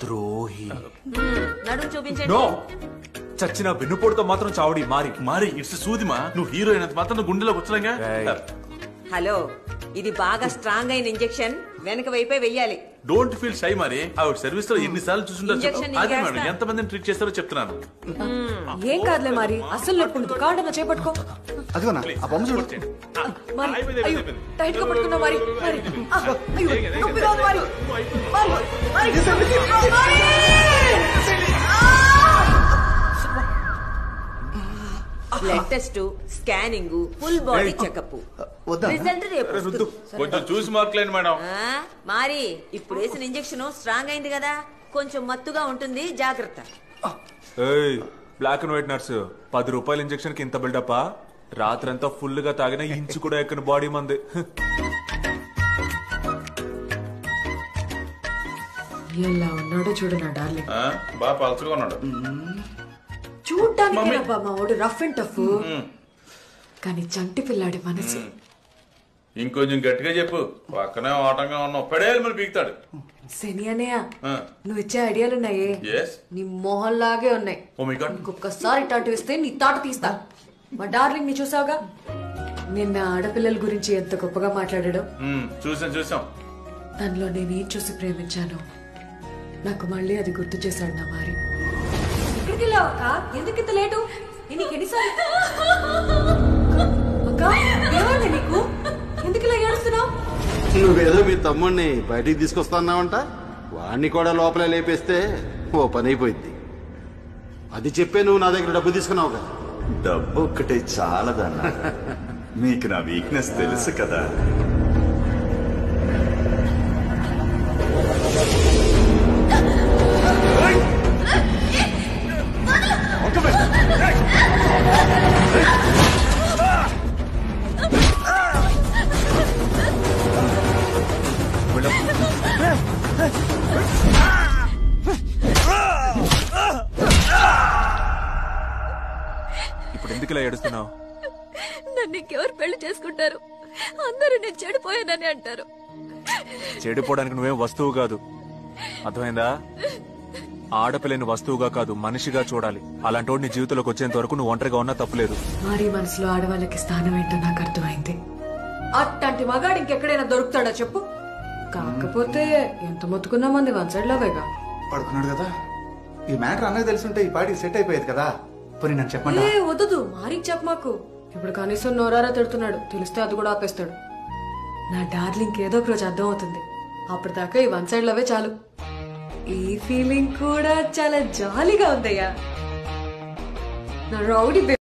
ద్రోహి నడుము చూపించండి నో చచ్చిన వెన్నుపోటుతో మాత్రం చావడి మారి మరి ఇట్స్ సూదిమా నువ్వు హీరో అయినంత మాత్రం నువ్వు గుండెలోకి వచ్చలేగా ఏయ్. హలో ఇది బాగా స్ట్రాంగ్ అయిన ఇంజెక్షన్ వెనక వైపే వెయ్యాలి డోంట్ ఫీల్ షై మరి ఆవిడ సర్వీస్ లో ఎన్ని సార్లు చూసుంటారు Injection అదే నీకు మేడం వేస్తా. ఎంత మందిని ట్రీట్ చేస్తారో చెప్తున్నాను ఏం కాదులే మరి అస్సలు నొప్పుండదు కాండలో చేపట్టుకో అదిగోనా ఆ బొమ్మ చూడు మరి అయిపోయింది, అయ్యో అయిపోయింది. టైట్ గా పట్టుకున్నా మరి మరి ఆ, అయ్యో నొప్పిగా ఉంది మరి మరి మరి మరి blood test scanning full body checkup వద్దా? రిజల్ట్ రేపు వస్తుంది. కొంచెం చూసి మార్కులేండి మేడం ఆ, మారి ఇప్పుడు వేసిన ఇంజెక్షన్ స్ట్రాంగ్ అయింది కదా కొంచెం మత్తుగా ఉంటుంది జాగ్రత్త ఏయ్ బ్లాక్ అండ్ వైట్ నర్స్ పది రూపాయల ఇంజెక్షన్ కి ఇంత బిల్డప్పా రాత్రంతా ఫుల్ గా తాగిన ఇంచు కూడా ఎక్కని బాడీ మంది ఎలా ఉన్నాడో చూడు నా డార్లింగ్ ఆ, బాగా పలచగా ఉన్నాడు చూడ్డానికి మా వాడు రఫ్ అండ్ టఫ్ కానీ చంటి పిల్లాడి మనసు ఇంకొంచెం గట్టిగా చెప్పు పక్కనే ఓటంగా ఉన్నావు పడేయాలి మరి పీకుతాడు శని అనయ్య ఆ. నువ్వు ఇచ్చే ఐడియాలు ఉన్నాయే ఎస్ నీ మొహం లాగే ఉన్నాయి ఓ మై గాడ్ ఇంకొకసారి ఇట్లాంటివి ఇస్తే నీ తాట తీస్తా మా డార్లింగ్ ని చూసావుగా నిన్న ఆడపిల్లల గురించి ఎంత గొప్పగా మాట్లాడడం చూసాం చూసాం దానిలో నేనేం చూసి ప్రేమించాను నాకు మళ్ళీ అది గుర్తు చేశాడు నా మారి ఎక్కడికి వెళ్ళావు అక్క ఎందుకు ఇంత లేటు నేను నీకు ఎన్నిసార్లు అక్క ఏమైంది నీకు ఎందుకు ఇలా ఏడుస్తున్నావు నువ్వేదో మీ తమ్ముడిని బయటికి తీసుకొస్తున్నావంట వాడిని కూడా లోపలే లేపేస్తే ఓ పని అయిపోయింది అది చెప్పే నువ్వు నా దగ్గర డబ్బు తీసుకున్నావు కదా డబ్బు ఒక్కటే చాలదన్నా మీకు నా వీక్నెస్ తెలుసు కదా ఇప్పుడు ఎందుకు ఇలా ఏడుస్తున్నావు నన్ను ఇంకెవరు పెళ్లి చేసుకుంటారు అందరూ నేను చెడిపోయానని అంటారు చెడిపోవడానికి నువ్వేం వస్తువు కాదు అర్థమైందా ఆడపిల్లని వస్తువుగా కాదు మనిషిగా చూడాలి అలాంటి నీ జీవితంలోకి వచ్చేంత వరకు నువ్వు ఒంటరిగా ఉన్నా తప్పులేదు మారి మనసులో ఆడవాళ్ళకి స్థానం ఏంటో నాకు అర్థమైంది అట్లాంటి మగాడు ఇంకెక్కడైనా దొరుకుతాడా చెప్పు కాకపోతే ఎంత మొత్తుకున్నా మంది వన్ సైడ్ లవేగా పడుకున్నాడు కదా ఈ మ్యాటర్ అన్నది తెలుసుంటే ఈ పార్టీ సెట్ అయిపోయేది కదా పోనీ నన్ను చెప్పండి ఏ వద్దు మారికి చెప్ప మాకు ఇప్పుడు కనీసం నోరారా తిడుతున్నాడు తెలిస్తే అది కూడా ఆపేస్తాడు నా డార్లింగ్ ఏదో ఒక రోజు అర్థం అవుతుంది అప్పటిదాకా ఈ వన్ సైడ్ లవే చాలు ఈ ఫీలింగ్ కూడా చాలా జాలీగా ఉందయ్యా నా రౌడీ